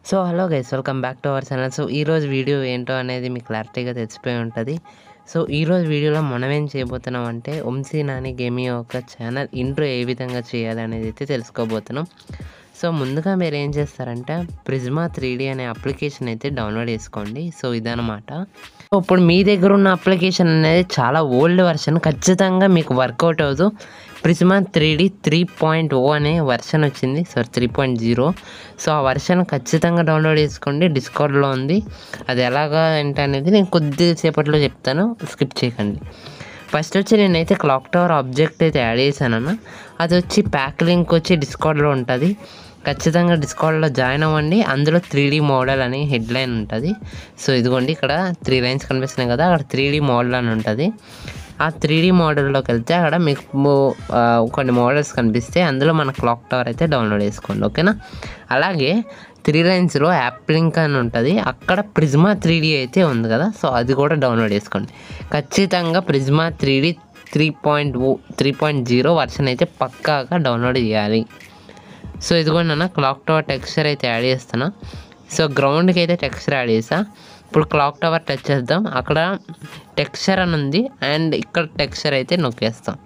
so hello guys welcome back to our channel so ఈరోజు video ఏంటో అనేది మీకు క్లారిటీగా తెలిసిపోయి ఉంటుంది సో ఈరోజు వీడియోలో మనం ఏం చేయబోతున్నాం అంటే వంశీ నాని గేమింగ్ యొక్క ఛానల్ ఇంట్రో ఏ విధంగా చేయాలి అనేది అయితే తెలుసుకోబోతున్నాం సో ముందుగా మీరు ఏం చేస్తారంటే ప్రిజ్మా త్రీ అనే అప్లికేషన్ అయితే డౌన్లోడ్ చేసుకోండి సో ఇదనమాట సో ఇప్పుడు మీ దగ్గర ఉన్న అప్లికేషన్ అనేది చాలా ఓల్డ్ వర్షన్ ఖచ్చితంగా మీకు వర్కౌట్ అవ్వదు Prisma three D three point O అనే వర్షన్ వచ్చింది sorry three point zero so ఆ వర్షన్ ఖచ్చితంగా డౌన్లోడ్ చేసుకోండి డిస్కౌంట్లో ఉంది అది ఎలాగా ఏంటి అనేది నేను కొద్ది సేపట్లో చెప్తాను స్కిప్ చేయకండి ఫస్ట్ వచ్చి నేనైతే క్లాక్ టవర్ ఆబ్జెక్ట్ అయితే యాడ్ చేశానన్న అది వచ్చి ప్యాక్ లింక్ వచ్చి డిస్కౌంట్లో ఉంటుంది ఖచ్చితంగా డిస్కౌంట్లో జాయిన్ అవ్వండి అందులో త్రీ డీ మోడల్ అని హెడ్లైన్ ఉంటుంది సో ఇదిగోండి ఇక్కడ త్రీ లైన్స్ కనిపిస్తున్నాయి కదా అక్కడ త్రీ డీ మోడల్ అని ఉంటుంది ఆ త్రీ డీ మోడల్లోకి వెళ్తే అక్కడ మీకు మో- ఆ, కొన్ని మోడల్స్ కనిపిస్తే అందులో మన క్లాక్ టవర్ అయితే డౌన్లోడ్ చేసుకోండి ఓకేనా అలాగే త్రీ లైన్స్లో యాప్ లింక్ అని ఉంటుంది అక్కడ ప్రిజ్మా త్రీ డీ అయితే ఉంది కదా సో అది కూడా డౌన్లోడ్ చేసుకోండి ఖచ్చితంగా Prisma three D three point O three point zero version అయితే పక్కాగా డౌన్లోడ్ చేయాలి సో ఇదిగోండి అన్న క్లాక్ టవర్ టెక్స్చర్ అయితే యాడ్ చేస్తాను సో గ్రౌండ్కి అయితే టెక్స్చర్ యాడ్ చేసా ఇప్పుడు క్లాక్ టవర్ టచ్ చేద్దాం అక్కడ టెక్స్చర్ అని ఉంది అండ్ ఇక్కడ టెక్స్చర్ అయితే నొక్కేస్తాం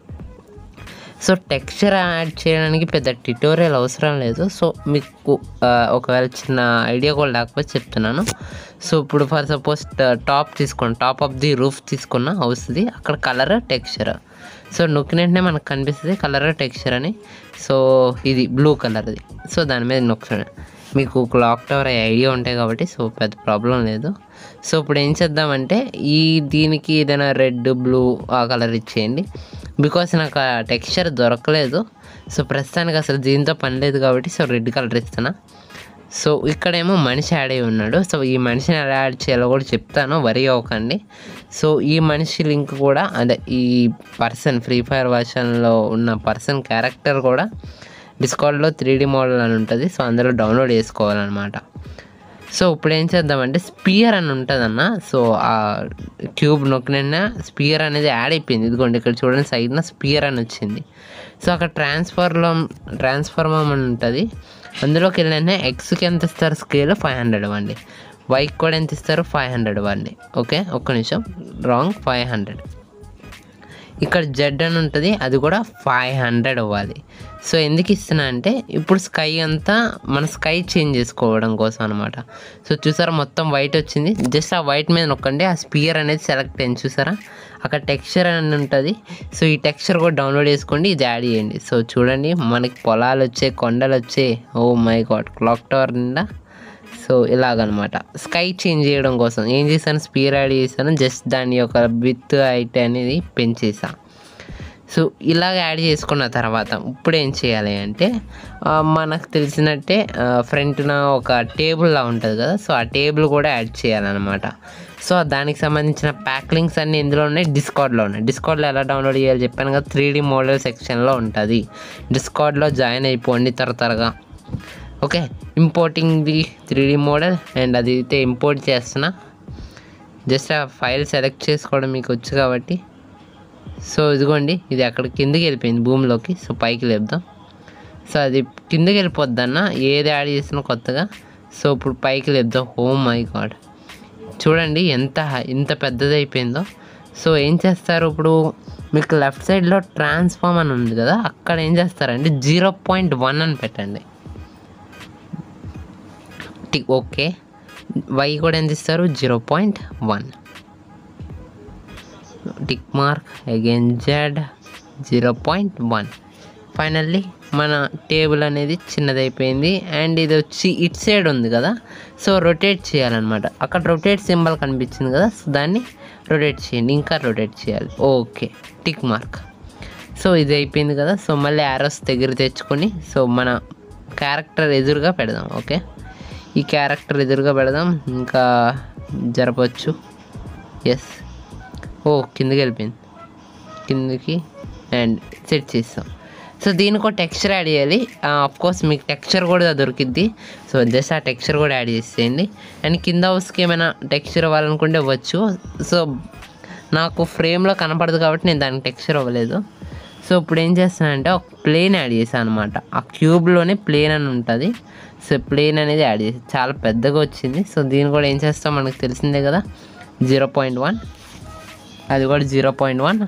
సో టెక్స్చర్ యాడ్ చేయడానికి పెద్ద ట్యుటోరియల్ అవసరం లేదు సో మీకు ఆ, ఒకవేళ చిన్న ఐడియా కూడా లేకపోతే చెప్తున్నాను సో ఇప్పుడు ఫర్ సపోజ్ టాప్ తీసుకోండి టాప్ ఆఫ్ ది రూఫ్ తీసుకున్న వస్తుంది అక్కడ కలర్ టెక్స్చర్ సో నొక్కిన వెంటనే మనకు కనిపిస్తుంది కలర్ టెక్స్చర్ అని సో ఇది బ్లూ కలర్ది సో దాని మీద నొక్కండి మీకు క్లాక్ టవర్ ఐడియా ఉంటాయి కాబట్టి సో పెద్ద ప్రాబ్లం లేదు సో ఇప్పుడు ఏం చేద్దామంటే ఈ దీనికి ఏదైనా రెడ్ బ్లూ ఆ కలర్ ఇచ్చేయండి బికాస్ నాకు ఆ టెక్స్చర్ దొరకలేదు సో ప్రస్తుతానికి అసలు దీంతో పని లేదు కాబట్టి సో రెడ్ కలర్ ఇస్తున్నా సో ఇక్కడేమో మనిషి యాడ్ అయి ఉన్నాడు సో ఈ మనిషిని ఎలా యాడ్ చేయాలో కూడా చెప్తాను వరి అవ్వకండి సో ఈ మనిషి లింక్ కూడా అదే ఈ పర్సన్ ఫ్రీ ఫైర్ వర్షన్లో ఉన్న పర్సన్ క్యారెక్టర్ కూడా డిస్కౌంట్లో త్రీ డీ మోడల్ అని ఉంటుంది సో అందులో డౌన్లోడ్ చేసుకోవాలన్నమాట సో ఇప్పుడు ఏం చేద్దామంటే స్పియర్ అని ఉంటుందన్న సో ఆ ట్యూబ్ నొక్కిన స్పియర్ అనేది యాడ్ అయిపోయింది ఇదిగోండి ఇక్కడ చూడండి సైడ్న స్పియర్ అని వచ్చింది సో అక్కడ ట్రాన్స్ఫర్లో ట్రాన్స్ఫర్మర్ అని ఉంటుంది అందులోకి వెళ్ళిన ఎక్స్కి ఎంత ఇస్తారు స్కేల్ ఫైవ్ హండ్రెడ్ ఇవ్వండి వైకి కూడా ఎంత ఇస్తారు ఫైవ్ హండ్రెడ్ ఇవ్వండి ఓకే ఒక్క నిమిషం రాంగ్ ఫైవ్ హండ్రెడ్ ఇక్కడ జెడ్ అని ఉంటుంది అది కూడా ఫైవ్ హండ్రెడ్ ఇవ్వాలి సో ఎందుకు ఇస్తున్నా అంటే ఇప్పుడు స్కై అంతా మన స్కై చేంజ్ చేసుకోవడం కోసం అనమాట సో చూసారా మొత్తం వైట్ వచ్చింది జస్ట్ ఆ వైట్ మీద నొక్కండి ఆ స్పియర్ అనేది సెలెక్ట్ అయింది చూసారా అక్కడ టెక్స్చర్ అని ఉంటుంది సో ఈ టెక్స్చర్ కూడా డౌన్లోడ్ చేసుకోండి ఇది యాడ్ చేయండి సో చూడండి మనకి పొలాలు వచ్చాయి కొండలు వచ్చాయి oh my God clock tower నిండా సో ఇలాగనమాట స్కై చేంజ్ చేయడం కోసం ఏం చేశాను స్పీర్ యాడ్ చేశాను జస్ట్ దాని యొక్క విత్ హైట్ అనేది పెంచేసా సో ఇలాగ యాడ్ చేసుకున్న తర్వాత ఇప్పుడు ఏం చేయాలి అంటే ఆ, మనకు తెలిసినట్టే ఫ్రంట్న ఒక టేబుల్ లా ఉంటుంది కదా సో ఆ టేబుల్ కూడా యాడ్ చేయాలన్నమాట సో దానికి సంబంధించిన ప్యాక్ లింక్స్ అన్నీ ఇందులో ఉన్నాయి డిస్కౌంట్లో ఉన్నాయి డిస్కౌంట్లో ఎలా డౌన్లోడ్ చేయాలి చెప్పాను కదా త్రీ డీ మోడల్ సెక్షన్లో ఉంటుంది డిస్కౌంట్లో జాయిన్ అయిపోండి త్వర త్వరగా okay importing the three D model and అది అయితే ఇంపోర్ట్ చేస్తున్నా జస్ట్ ఆ ఫైల్ సెలెక్ట్ చేసుకోవడం మీకు వచ్చు కాబట్టి సో ఇదిగోండి ఇది అక్కడ కిందకి వెళ్ళిపోయింది భూమిలోకి సో పైకి లేపుదాం సో అది కిందకి వెళ్ళిపోద్దన్న ఏది యాడ్ చేసినా కొత్తగా సో ఇప్పుడు పైకి లేపుదాం హో మై గాడ్ చూడండి ఎంత హై- ఎంత పెద్దది అయిపోయిందో సో ఏం చేస్తారు ఇప్పుడు మీకు లెఫ్ట్ సైడ్లో ట్రాన్స్ఫార్మ్ అని ఉంది కదా అక్కడ ఏం చేస్తారంటే జీరో పాయింట్ వన్ అని పెట్టండి టిక్ ఓకే వై కూడా ఎంత ఇస్తారు zero point one tick mark again Z zero point one finally మన టేబుల్ అనేది చిన్నదైపోయింది అండ్ ఇది వచ్చి ఇట్ సైడ్ ఉంది కదా సో రొటేట్ చేయాలన్నమాట అక్కడ రొటేట్ సింబల్ కనిపించింది కదా సో దాన్ని రొటేట్ చేయండి ఇంకా రొటేట్ చేయాలి ఓకే టిక్ మార్క్ సో ఇది అయిపోయింది కదా సో మళ్ళీ యారోస్ దగ్గర తెచ్చుకొని సో మన క్యారెక్టర్ ఎదురుగా పెడదాం ఓకే ఈ క్యారెక్టర్ ఎదురుగా పెడదాం ఇంకా జరపచ్చు ఎస్ ఓ కిందకి వెళ్ళిపోయింది కిందకి అండ్ సెట్ చేస్తాం సో దీనికి ఒక టెక్స్చర్ యాడ్ చేయాలి ఆఫ్ కోర్స్ మీకు టెక్స్చర్ కూడా దొరికిద్ది సో జస్ట్ ఆ టెక్స్చర్ కూడా యాడ్ చేసేయండి అండ్ కింద హౌస్కి ఏమైనా టెక్స్చర్ ఇవ్వాలనుకుంటే ఇవ్వచ్చు సో నాకు ఫ్రేమ్లో కనపడదు కాబట్టి నేను దానికి టెక్స్చర్ ఇవ్వలేదు సో ఇప్పుడు ఏం చేస్తానంటే ఒక ప్లేన్ యాడ్ చేశాను అనమాట ఆ క్యూబ్లోనే ప్లేన్ అని ఉంటుంది సో ప్లేన్ అనేది యాడ్ చేసి చాలా పెద్దగా వచ్చింది సో దీన్ని కూడా ఏం చేస్తాం మనకు తెలిసిందే కదా జీరో పాయింట్ వన్ అది కూడా zero point one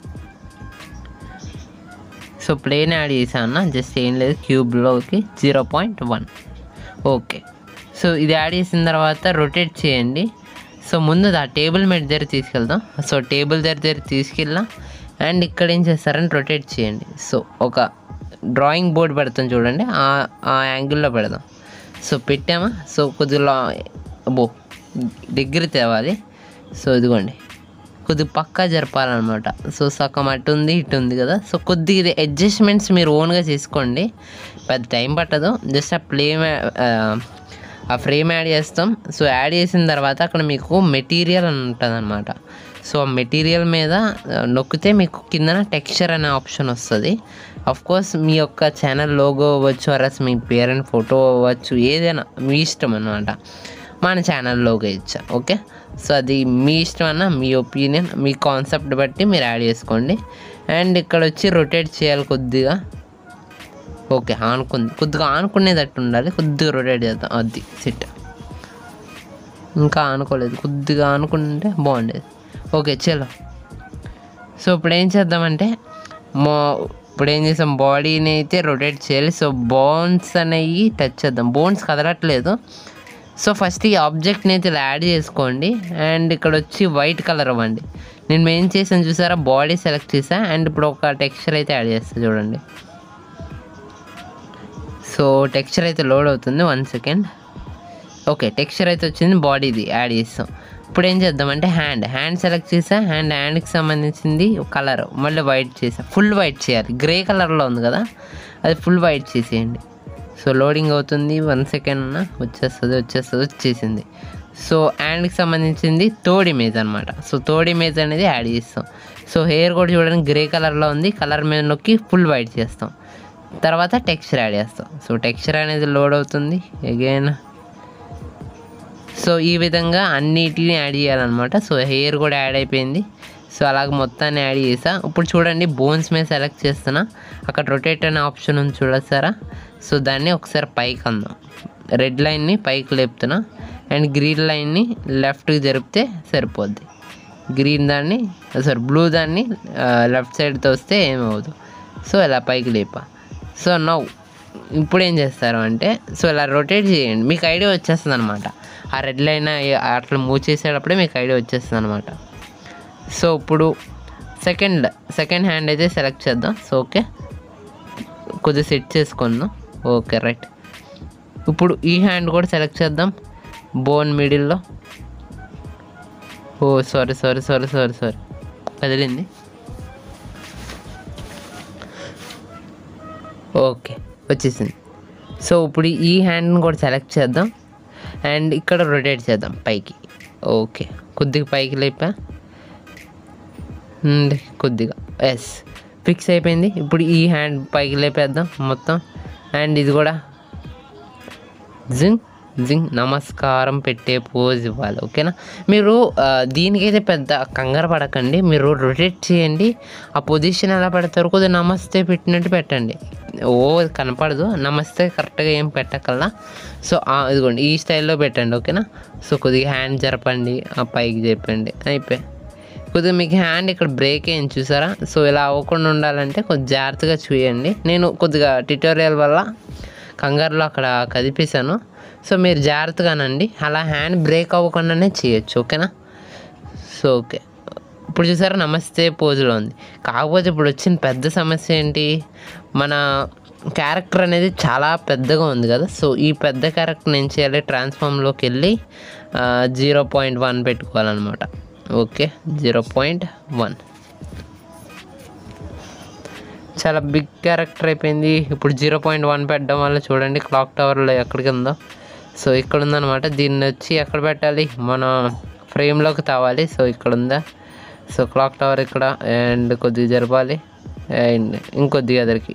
so plane add చేశాను జస్ట్ ఏం లేదు క్యూబ్లోకి zero point one okay so ఇది యాడ్ చేసిన తర్వాత రొటేట్ చేయండి సో ముందు ఆ టేబుల్ మెట్ దగ్గర తీసుకెళ్దాం సో టేబుల్ దగ్గర దగ్గర తీసుకెళ్ళాం అండ్ ఇక్కడ ఏం చేస్తారంటే రొటేట్ చేయండి సో ఒక డ్రాయింగ్ బోర్డ్ పెడతాం చూడండి ఆ ఆ యాంగిల్లో పెడదాం సో పెట్టామా సో కొద్దిగా అబ్బో దగ్గర తేవాలి సో ఇదిగోండి కొద్దిగా పక్కా జరపాలన్నమాట సో సగం అటు ఉంది ఇటు ఉంది కదా సో కొద్దిగా ఇది అడ్జస్ట్మెంట్స్ మీరు ఓన్గా చేసుకోండి పెద్ద టైం పట్టదు జస్ట్ ఆ ప్లేమ్ ఆ ఫ్రేమ్ యాడ్ చేస్తాం సో యాడ్ చేసిన తర్వాత అక్కడ మీకు మెటీరియల్ అని ఉంటుంది అనమాట సో ఆ మెటీరియల్ మీద ఆ, నొక్కితే మీకు కిందన టెక్స్చర్ అనే ఆప్షన్ వస్తుంది అఫ్ కోర్స్ మీ యొక్క ఛానల్ లోగో అవ్వచ్చు అరస్ మీ పేరెంట్ ఫోటో అవ్వచ్చు ఏదైనా మీ ఇష్టం అనమాట మన ఛానల్ లోగో ఇచ్చా ఓకే సో అది మీ ఇష్టం అన్న మీ ఒపీనియన్ మీ కాన్సెప్ట్ బట్టి మీరు యాడ్ చేసుకోండి అండ్ ఇక్కడ వచ్చి రొటేట్ చేయాలి కొద్దిగా ఓకే ఆనుకుంది కొద్దిగా ఆనుకునేటట్టు ఉండాలి కొద్దిగా రొటేట్ చేద్దాం అది సిట్ ఇంకా ఆనుకోలేదు కొద్దిగా ఆనుకుంటే బాగుండేది ఓకే చలో సో ఇప్పుడు ఏం చేద్దామంటే మో ఇప్పుడు ఏం చేసాం బాడీని అయితే రొటేట్ చేయాలి సో బోన్స్ అనేవి టచ్ చేద్దాం బోన్స్ కదలట్లేదు సో ఫస్ట్ ఈ ఆబ్జెక్ట్ని అయితే ఇలా యాడ్ చేసుకోండి అండ్ ఇక్కడ వచ్చి వైట్ కలర్ ఇవ్వండి నేను ఏం చేసాను చూసారా బాడీ సెలెక్ట్ చేసా అండ్ ఇప్పుడు ఒక టెక్స్చర్ అయితే యాడ్ చేస్తా చూడండి సో టెక్స్చర్ అయితే లోడ్ అవుతుంది వన్ సెకండ్ ఓకే టెక్స్చర్ అయితే వచ్చింది బాడీది యాడ్ చేస్తాం ఇప్పుడు ఏం చేద్దామంటే హ్యాండ్ హ్యాండ్ సెలెక్ట్ చేసా హ్యాండ్ హ్యాండ్కి సంబంధించింది కలర్ మళ్ళీ వైట్ చేసా ఫుల్ వైట్ చేయాలి గ్రే కలర్లో ఉంది కదా అది ఫుల్ వైట్ చేసేయండి సో లోడింగ్ అవుతుంది వన్ సెకండ్ ఉన్న వచ్చేస్తుంది వచ్చేస్తుంది వచ్చేసింది సో హ్యాండ్కి సంబంధించింది థర్డ్ ఇమేజ్ అనమాట సో థర్డ్ ఇమేజ్ అనేది యాడ్ చేస్తాం సో హెయిర్ కూడా చూడడానికి గ్రే కలర్లో ఉంది కలర్ మీద నొక్కి ఫుల్ వైట్ చేస్తాం తర్వాత టెక్స్చర్ యాడ్ చేస్తాం సో టెక్స్చర్ అనేది లోడ్ అవుతుంది అగైన్ సో ఈ విధంగా అన్నిటిని యాడ్ చేయాలన్నమాట సో హెయిర్ కూడా యాడ్ అయిపోయింది సో అలాగ మొత్తాన్ని యాడ్ చేసా ఇప్పుడు చూడండి బోన్స్ మీద సెలెక్ట్ చేస్తున్నా అక్కడ రొటేట్ అనే ఆప్షన్ ఉంది చూడసారా సో దాన్ని ఒకసారి పైకి అందాం రెడ్ లైన్ని పైకి లేపుతున్నా అండ్ గ్రీన్ లైన్ని లెఫ్ట్కి జరిపితే సరిపోద్ది గ్రీన్ దాన్ని సారీ బ్లూ దాన్ని లెఫ్ట్ సైడ్తో వస్తే ఏమవుదు సో ఇలా పైకి లేపా సో నౌ ఇప్పుడు ఏం చేస్తారు అంటే సో ఇలా రొటేట్ చేయండి మీకు ఐడియా వచ్చేస్తుంది అనమాట ఆ రెడ్ లైన్ అట్లా మూవ్ చేసేటప్పుడే మీకు ఐడియా వచ్చేస్తుంది అనమాట సో ఇప్పుడు సెకండ్ సెకండ్ హ్యాండ్ అయితే సెలెక్ట్ చేద్దాం సో ఓకే కొద్దిగా సెట్ చేసుకుందాం ఓకే రైట్ ఇప్పుడు ఈ హ్యాండ్ కూడా సెలెక్ట్ చేద్దాం బోన్ మిడిల్లో oh sorry sorry sorry sorry sorry కదిలింది ఓకే వచ్చేసింది సో ఇప్పుడు ఈ హ్యాండ్ని కూడా సెలెక్ట్ చేద్దాం అండ్ ఇక్కడ రొటేట్ చేద్దాం పైకి ఓకే కొద్దిగా పైకి లేపా అండ్ కొద్దిగా ఎస్ ఫిక్స్ అయిపోయింది ఇప్పుడు ఈ హ్యాండ్ పైకి లేపేద్దాం మొత్తం అండ్ ఇది కూడా జింగ్ జింగ్ నమస్కారం పెట్టే పోజ్ ఇవ్వాలి ఓకేనా మీరు ఆ, దీనికైతే పెద్ద కంగారు పడకండి మీరు రొటేట్ చేయండి ఆ పొజిషన్ ఎలా పెడతారు కొద్దిగా నమస్తే పెట్టినట్టు పెట్టండి ఓ అది కనపడదు నమస్తే కరెక్ట్గా ఏం పెట్టకల్లా సో ఆ, ఇదిగోండి ఈ స్టైల్లో పెట్టండి ఓకేనా సో కొద్దిగా హ్యాండ్ జరపండి ఆ పైకి చెప్పండి అయిపోయి కొద్దిగా మీకు హ్యాండ్ ఇక్కడ బ్రేక్ అయింది చూసారా సో ఇలా అవ్వకుండా ఉండాలంటే కొద్దిగా జాగ్రత్తగా చూయండి నేను కొద్దిగా ట్యుటోరియల్ వల్ల కంగారులో అక్కడ కదిపేశాను సో మీరు జాగ్రత్తగానండి అలా హ్యాండ్ బ్రేక్ అవ్వకుండానే చేయొచ్చు ఓకేనా సో ఓకే ఇప్పుడు చూసారా నమస్తే పోజులో ఉంది కాకపోతే ఇప్పుడు వచ్చిన పెద్ద సమస్య ఏంటి మన క్యారెక్టర్ అనేది చాలా పెద్దగా ఉంది కదా సో ఈ పెద్ద క్యారెక్టర్ ఏం చేయాలి ట్రాన్స్ఫామ్లోకి వెళ్ళి జీరో పాయింట్ వన్ పెట్టుకోవాలన్నమాట ఓకే జీరో పాయింట్ వన్ చాలా బిగ్ క్యారెక్టర్ అయిపోయింది ఇప్పుడు జీరో పాయింట్ వన్ పెట్టడం వల్ల చూడండి క్లాక్ టవర్లో ఎక్కడికి ఉందో సో ఇక్కడ ఉందన్నమాట దీన్ని వచ్చి ఎక్కడ పెట్టాలి మన ఫ్రేమ్లోకి తేవాలి సో ఇక్కడ ఉందా సో క్లాక్ టవర్ ఇక్కడ అండ్ కొద్దిగా జరపాలి అండ్ ఇంకొద్దిగా ఎదరికి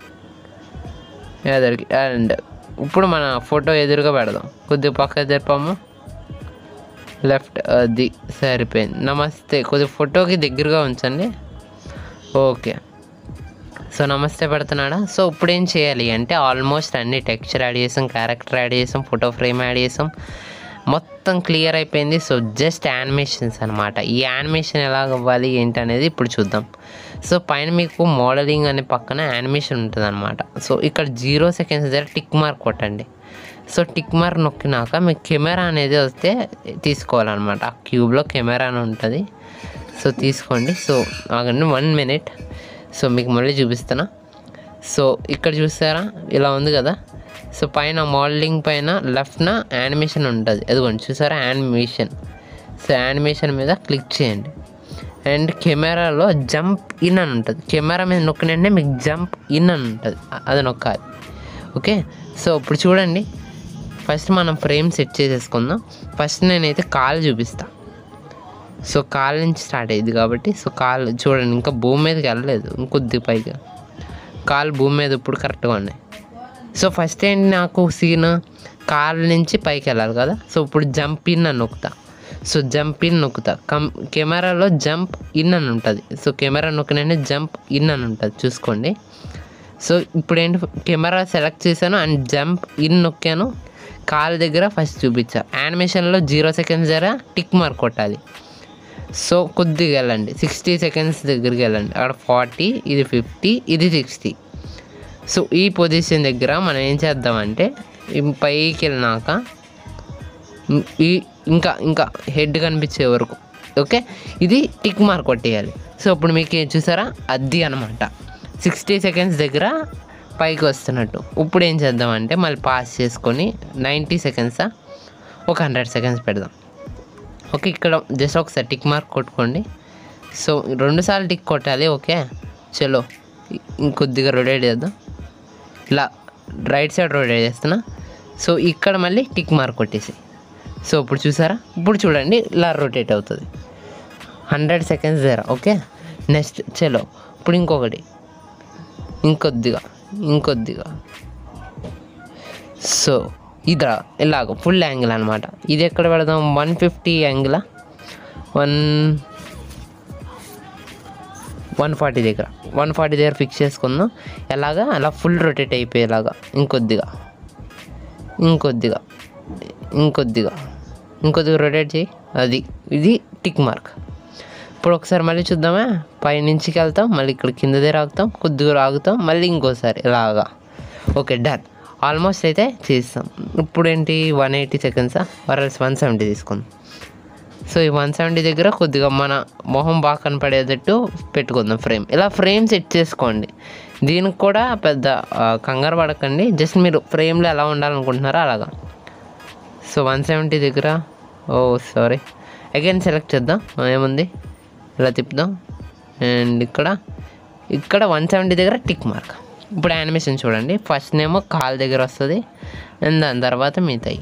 ఎదరికి అండ్ ఇప్పుడు మన ఫోటో ఎదురుగా పెడదాం కొద్దిగా పక్క జరిపాము లెఫ్ట్ అది సరిపోయింది నమస్తే కొద్దిగా ఫోటోకి దగ్గరగా ఉంచండి ఓకే సో నమస్తే పెడుతున్నాడా సో ఇప్పుడు ఏం చేయాలి అంటే ఆల్మోస్ట్ అన్ని టెక్స్చర్ యాడ్ చేసాం క్యారెక్టర్ యాడ్ చేసాం ఫోటో ఫ్రేమ్ యాడ్ చేసాం మొత్తం క్లియర్ అయిపోయింది సో జస్ట్ యానిమేషన్స్ అనమాట ఈ యానిమేషన్ ఎలా అవ్వాలి ఏంటి అనేది ఇప్పుడు చూద్దాం సో పైన మీకు మోడలింగ్ అనే పక్కన యానిమేషన్ ఉంటుంది అనమాట సో ఇక్కడ జీరో సెకండ్స్ దగ్గర టిక్ మార్క్ కొట్టండి సో టిక్ మార్క్ నొక్కినాక మీకు కెమెరా అనేది వస్తే తీసుకోవాలన్నమాట ఆ క్యూబ్లో కెమెరా అని ఉంటుంది సో తీసుకోండి సో ఆగండి వన్ మినిట్ సో మీకు మళ్ళీ చూపిస్తున్నా సో ఇక్కడ చూస్తారా ఇలా ఉంది కదా సో పైన మోడలింగ్ పైన లెఫ్ట్న యానిమేషన్ ఉంటుంది అదిగోండి చూసారా యానిమేషన్ సో యానిమేషన్ మీద క్లిక్ చేయండి అండ్ కెమెరాలో జంప్ ఇన్ అని ఉంటుంది కెమెరా మీద నొక్కినంటే మీకు జంప్ ఇన్ అని ఉంటుంది అది నొక్కాలి ఓకే సో ఇప్పుడు చూడండి ఫస్ట్ మనం ఫ్రేమ్ సెట్ చేసేసుకుందాం ఫస్ట్ నేనైతే కాలు చూపిస్తా సో కాలు నుంచి స్టార్ట్ అయ్యింది కాబట్టి సో కాలు చూడండి ఇంకా భూమి మీదకి వెళ్ళలేదు ఇంకొద్ది పైగా కాలు భూమి మీద ఇప్పుడు కరెక్ట్గా ఉన్నాయి సో ఫస్ట్ ఏంటి నాకు సీన్ కాలు నుంచి పైకి వెళ్ళాలి కదా సో ఇప్పుడు జంప్ ఇన్ అని నొక్కుతా సో జంప్ ఇన్ నొక్కుతా కం కెమెరాలో జంప్ ఇన్ అని ఉంటుంది సో కెమెరా నొక్కినంటే జంప్ ఇన్ అని ఉంటుంది చూసుకోండి సో ఇప్పుడు ఏంటి కెమెరా సెలెక్ట్ చేశాను అండ్ జంప్ ఇన్ నొక్కాను కాలు దగ్గర ఫస్ట్ చూపించా యానిమేషన్లో జీరో సెకండ్స్ దగ్గర టిక్ మార్క్ కొట్టాలి సో కొద్దిగా వెళ్ళండి సిక్స్టీ సెకండ్స్ దగ్గరికి వెళ్ళండి అక్కడ ఫార్టీ ఇది ఫిఫ్టీ ఇది సిక్స్టీ సో ఈ పొజిషన్ దగ్గర మనం ఏం చేద్దామంటే ఈ పైకి వెళ్ళినాక ఇం- ఈ ఇంకా ఇంకా హెడ్ కనిపించే వరకు ఓకే ఇది టిక్ మార్క్ కొట్టేయాలి సో ఇప్పుడు మీకు ఏం చూసారా అద్ది అనమాట సిక్స్టీ సెకండ్స్ దగ్గర పైకి వస్తున్నట్టు ఇప్పుడు ఏం చేద్దామంటే మళ్ళీ పాస్ చేసుకొని నైంటీ సెకండ్సా ఒక హండ్రెడ్ సెకండ్స్ పెడదాం ఓకే ఇక్కడ జస్ట్ ఒకసారి టిక్ మార్క్ కొట్టుకోండి సో రెండుసార్లు టిక్ కొట్టాలి ఓకే చలో ఇంకొద్దిగా రొటేట్ చేద్దాం ఇలా రైట్ సైడ్ రొటేట్ చేస్తున్నా సో ఇక్కడ మళ్ళీ టిక్ మార్క్ కొట్టేసి సో ఇప్పుడు చూసారా ఇప్పుడు చూడండి ఇలా రొటేట్ అవుతుంది హండ్రెడ్ సెకండ్స్ దగ్గర ఓకే నెక్స్ట్ చలో ఇప్పుడు ఇంకొకటి ఇంకొద్దిగా ఇంకొద్దిగా సో ఇదా ఇలాగ ఫుల్ యాంగిల్ అనమాట ఇది ఎక్కడ పెడదాం one fifty angle one one forty దగ్గర వన్ ఫార్టీ దగ్గర ఫిక్స్ చేసుకుందాం ఎలాగా అలా ఫుల్ రొటేట్ అయిపోయేలాగా ఇంకొద్దిగా ఇంకొద్దిగా ఇంకొద్దిగా ఇంకొద్దిగా రొటేట్ చేయి అది ఇది టిక్ మార్క్ ఇప్పుడు ఒకసారి మళ్ళీ చూద్దామా పైనుంచికి వెళ్తాం మళ్ళీ ఇక్కడ కింద దగ్గర ఆగుతాం కొద్దిగా ఆగుతాం మళ్ళీ ఇంకోసారి ఇలాగా ఓకే డన్ ఆల్మోస్ట్ అయితే చేస్తాం ఇప్పుడు ఏంటి వన్ ఎయిటీ సెకండ్సా వరల్స్ వన్ సెవెంటీ తీసుకుందాం సో ఈ వన్ సెవెంటీ దగ్గర కొద్దిగా మన మొహం బాగా కనపడేటట్టు పెట్టుకుందాం ఫ్రేమ్ ఇలా ఫ్రేమ్ సెట్ చేసుకోండి దీనికి కూడా పెద్ద ఆ, కంగారు పడకండి జస్ట్ మీరు ఫ్రేమ్లో ఎలా ఉండాలనుకుంటున్నారో అలాగా సో వన్ సెవెంటీ దగ్గర ఓ సారీ అగైన్ సెలెక్ట్ చేద్దాం ఏముంది ఇలా తిప్పుదాం అండ్ ఇక్కడ ఇక్కడ వన్ సెవెంటీ దగ్గర టిక్ మార్క్ ఇప్పుడు యానిమేషన్ చూడండి ఫస్ట్ నేమో కాల్ దగ్గర వస్తుంది అండ్ దాని తర్వాత మిగతాయి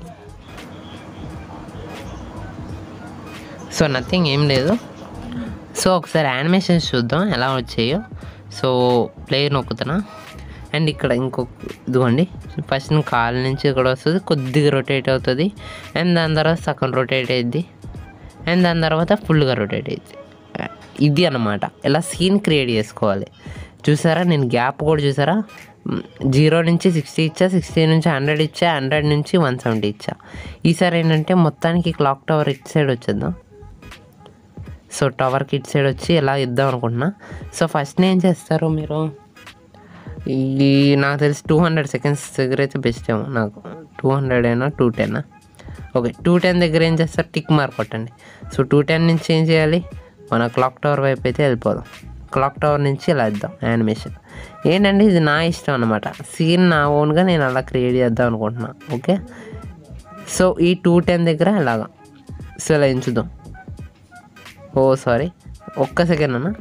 సో నథింగ్ ఏం లేదు సో ఒకసారి యానిమేషన్స్ చూద్దాం ఎలా వచ్చాయో సో ప్లేయర్ నొక్కుతున్నా అండ్ ఇక్కడ ఇంకొక ఇదిగోండి ఫస్ట్ కాల్ నుంచి ఇక్కడ వస్తుంది కొద్దిగా రొటేట్ అవుతుంది అండ్ దాని తర్వాత సగం రొటేట్ అయ్యిద్ది అండ్ దాని తర్వాత ఫుల్గా రొటేట్ అయ్యిద్ది ఇది అన్నమాట ఇలా సీన్ క్రియేట్ చేసుకోవాలి చూసారా నేను గ్యాప్ కూడా చూసారా జీరో నుంచి సిక్స్టీ ఇచ్చా సిక్స్టీ నుంచి హండ్రెడ్ ఇచ్చా హండ్రెడ్ నుంచి వన్ సెవెంటీ ఇచ్చా ఈసారి ఏంటంటే మొత్తానికి క్లాక్ టవర్ ఇటు సైడ్ వచ్చేద్దాం సో టవర్కి ఇటు సైడ్ వచ్చి ఇలా ఇద్దాం అనుకుంటున్నా సో ఫస్ట్ ఏం చేస్తారు మీరు ఈ నాకు తెలిసి టూ హండ్రెడ్ సెకండ్స్ దగ్గర అయితే బెస్ట్ ఏమో నాకు టూ హండ్రెడ్ అయినా two ten okay two ten దగ్గర ఏం చేస్తారు టిక్ మార్క్ కొట్టండి సో టూ టెన్ నుంచి ఏం చేయాలి మన క్లాక్ టవర్ వైపు అయితే వెళ్ళిపోదాం క్లాక్ టవర్ నుంచి ఇలా ఇద్దాం యానిమేషన్ ఏంటంటే ఇది నా ఇష్టం అనమాట సీన్ నా ఓన్గా నేను అలా క్రియేట్ చేద్దాం అనుకుంటున్నా ఓకే సో ఈ టూ టెన్ దగ్గర ఇలాగా సో ఇలా ఎంచుదాం ఓ సారీ ఒక్క సెకండ్ అన్న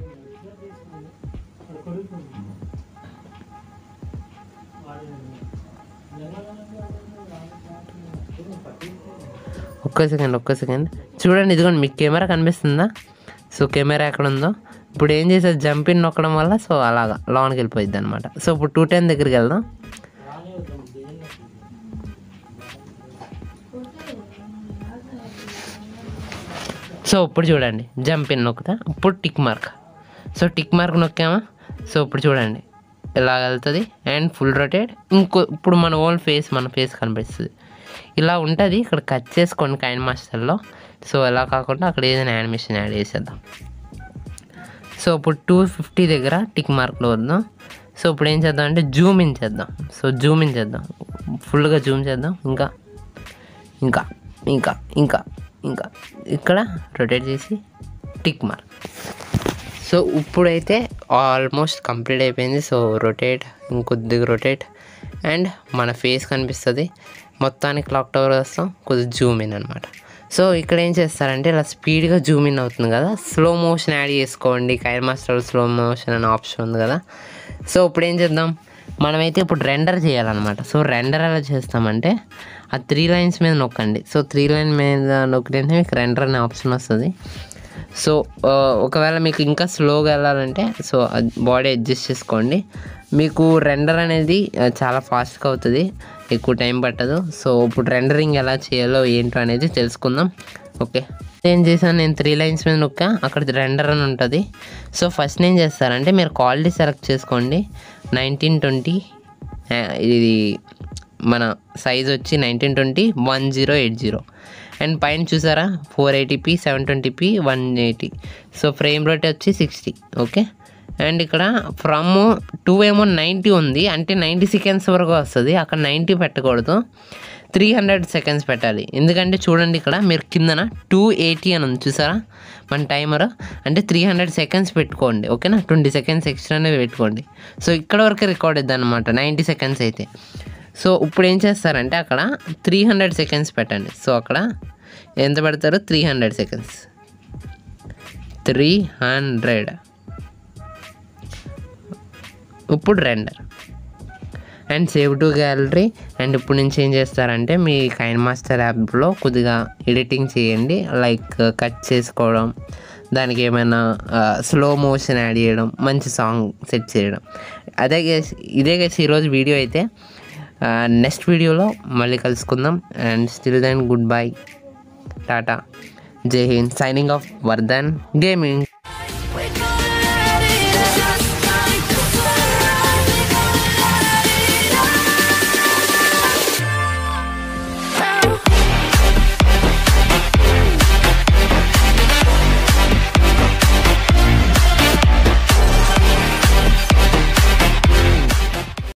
ఒక్క సెకండ్ ఒక్క సెకండ్ చూడండి ఇదిగోండి మీకు కెమెరా కనిపిస్తుందా సో కెమెరా ఎక్కడ ఉందో ఇప్పుడు ఏం చేసేది జంపిన్ నొక్కడం వల్ల సో అలాగా లోన్కి వెళ్ళిపోయింది అనమాట సో ఇప్పుడు టూ టెన్ దగ్గరికి వెళ్దాం సో ఇప్పుడు చూడండి జంప్ ఇన్ నొక్కుతా ఇప్పుడు tick mark so tick mark నొక్కామా సో ఇప్పుడు చూడండి ఇలా వెళ్తుంది అండ్ ఫుల్ రొటేట్ ఇంకో ఇప్పుడు మన ఓన్ ఫేస్ మన ఫేస్ కనిపిస్తుంది ఇలా ఉంటుంది ఇక్కడ కట్ చేసుకోండి కైన్ మాస్టర్లో సో ఎలా కాకుండా అక్కడ ఏదైనా యానిమేషన్ యాడ్ చేసేద్దాం సో ఇప్పుడు టూ ఫిఫ్టీ దగ్గర టిక్ మార్క్లో వద్దాం సో ఇప్పుడు ఏం చేద్దాం అంటే జూమ్ ఇన్ చేద్దాం సో జూమ్ ఇన్ చేద్దాం ఫుల్గా జూమ్ చేద్దాం ఇంకా ఇంకా ఇంకా ఇంకా ఇంకా ఇక్కడ రొటేట్ చేసి టిక్ మార్క్ సో ఇప్పుడైతే ఆల్మోస్ట్ కంప్లీట్ అయిపోయింది సో రొటేట్ ఇంకొద్దిగా రొటేట్ అండ్ మన ఫేస్ కనిపిస్తుంది మొత్తానికి క్లాక్ టవర్ వస్తాం కొద్దిగా జూమ్ ఇన్ అనమాట సో ఇక్కడ ఏం చేస్తారంటే ఇలా స్పీడ్గా జూమ్ ఇన్ అవుతుంది కదా స్లో మోషన్ యాడ్ చేసుకోండి కైర్ మాస్టర్ స్లో మోషన్ అనే ఆప్షన్ ఉంది కదా సో ఇప్పుడు ఏం చేద్దాం మనమైతే ఇప్పుడు రెండర్ చేయాలన్నమాట సో రెండర్ ఎలా చేస్తామంటే ఆ త్రీ లైన్స్ మీద నొక్కండి సో త్రీ లైన్ మీద నొక్కితే మీకు రెండర్ అనే ఆప్షన్ వస్తుంది సో ఆ, ఒకవేళ మీకు ఇంకా స్లోగా వెళ్ళాలంటే సో బాడీ అడ్జస్ట్ చేసుకోండి మీకు రెండర్ అనేది ఆ, చాలా ఫాస్ట్గా అవుతుంది ఎక్కువ టైం పట్టదు సో ఇప్పుడు రెండరింగ్ ఎలా చేయాలో ఏంటో అనేది తెలుసుకుందాం ఓకే ఏం చేశాను నేను త్రీ లైన్స్ మీద నొక్క అక్కడ రెండర్ అని ఉంటుంది సో ఫస్ట్ ఏం చేస్తారంటే మీరు క్వాలిటీ సెలెక్ట్ చేసుకోండి నైన్టీన్ ట్వంటీ ఇది మన సైజ్ వచ్చి nineteen twenty one zero eight zero and పైన చూసారా four eighty P seven twenty P one eighty so frame rate వచ్చి సిక్స్టీ ఓకే అండ్ ఇక్కడ ఫ్రమ్ టూ ఏమో నైంటీ ఉంది అంటే నైంటీ సెకండ్స్ వరకు వస్తుంది అక్కడ నైంటీ పెట్టకూడదు త్రీ హండ్రెడ్ సెకండ్స్ పెట్టాలి ఎందుకంటే చూడండి ఇక్కడ మీరు కిందన టూ ఎయిటీ అని ఉంది చూసారా మన టైమర్ అంటే త్రీ హండ్రెడ్ సెకండ్స్ పెట్టుకోండి ఓకేనా ట్వంటీ సెకండ్స్ ఎక్స్ట్రానే పెట్టుకోండి సో ఇక్కడ వరకే రికార్డ్ అవుతుంది అనమాట నైంటీ సెకండ్స్ అయితే సో ఇప్పుడు ఏం చేస్తారంటే అక్కడ త్రీ హండ్రెడ్ సెకండ్స్ పెట్టండి సో అక్కడ ఎంత పెడతారు three hundred seconds three hundred ఇప్పుడు render and save to gallery and ఇప్పుడు నుంచి ఏం చేస్తారంటే మీ కైన్ మాస్టర్ యాప్లో కొద్దిగా ఎడిటింగ్ చేయండి లైక్ కట్ చేసుకోవడం దానికి ఏమైనా స్లో మోషన్ యాడ్ చేయడం మంచి సాంగ్ సెట్ చేయడం అదే గేస్ ఇదే గేస్ ఈరోజు వీడియో అయితే నెక్స్ట్ వీడియోలో మళ్ళీ కలుసుకుందాం and still then goodbye tata జై హింద్ సైనింగ్ ఆఫ్ వర్ధన్ గేమింగ్